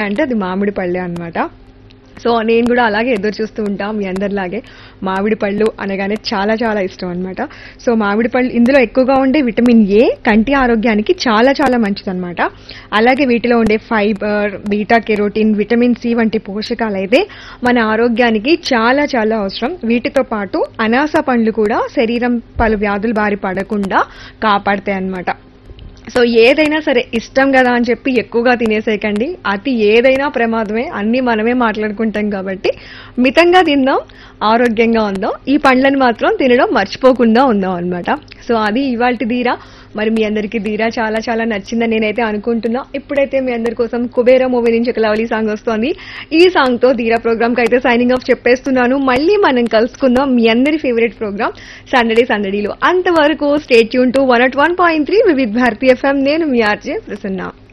అంటే అది మామిడి పళ్ళే అన్నమాట సో నేను కూడా అలాగే ఎదురు చూస్తూ ఉంటాం మీ అందరిలాగే మామిడి పళ్ళు అనగానే చాలా చాలా ఇష్టం అన్నమాట సో మామిడి పళ్ళు ఇందులో ఎక్కువగా ఉండే విటమిన్ ఏ కంటి ఆరోగ్యానికి చాలా చాలా మంచిదన్నమాట అలాగే వీటిలో ఉండే fibre beta carotene vitamin C వంటి పోషకాలు అయితే మన ఆరోగ్యానికి చాలా చాలా అవసరం వీటితో పాటు అనాస పండ్లు కూడా శరీరం పలు వ్యాధుల బారి పడకుండా కాపాడతాయి అన్నమాట సో ఏదైనా సరే ఇష్టం కదా అని చెప్పి ఎక్కువగా తినేసేయకండి అతి ఏదైనా ప్రమాదమే అన్నీ మనమే మాట్లాడుకుంటాం కాబట్టి మితంగా తిందాం ఆరోగ్యంగా ఉందాం ఈ పండ్లను మాత్రం తినడం మర్చిపోకుండా ఉందాం అన్నమాట సో అది ఇవాళ ధీరా మరి మీ అందరికీ ధీరా చాలా చాలా నచ్చిందని నేనైతే అనుకుంటున్నా ఇప్పుడైతే మీ అందరి కోసం కుబేరా మూవీ నుంచి ఒక లవ్లీ సాంగ్ వస్తోంది ఈ సాంగ్ తో ధీరా ప్రోగ్రామ్ కి అయితే సైనింగ్ ఆఫ్ చెప్పేస్తున్నాను మళ్ళీ మనం కలుసుకుందాం మీ అందరి ఫేవరెట్ ప్రోగ్రామ్ సందడి సందడిలో అంతవరకు stay tune to one at one point three Vividh Bharati FM నేను మీ ఆర్జే ప్రసన్న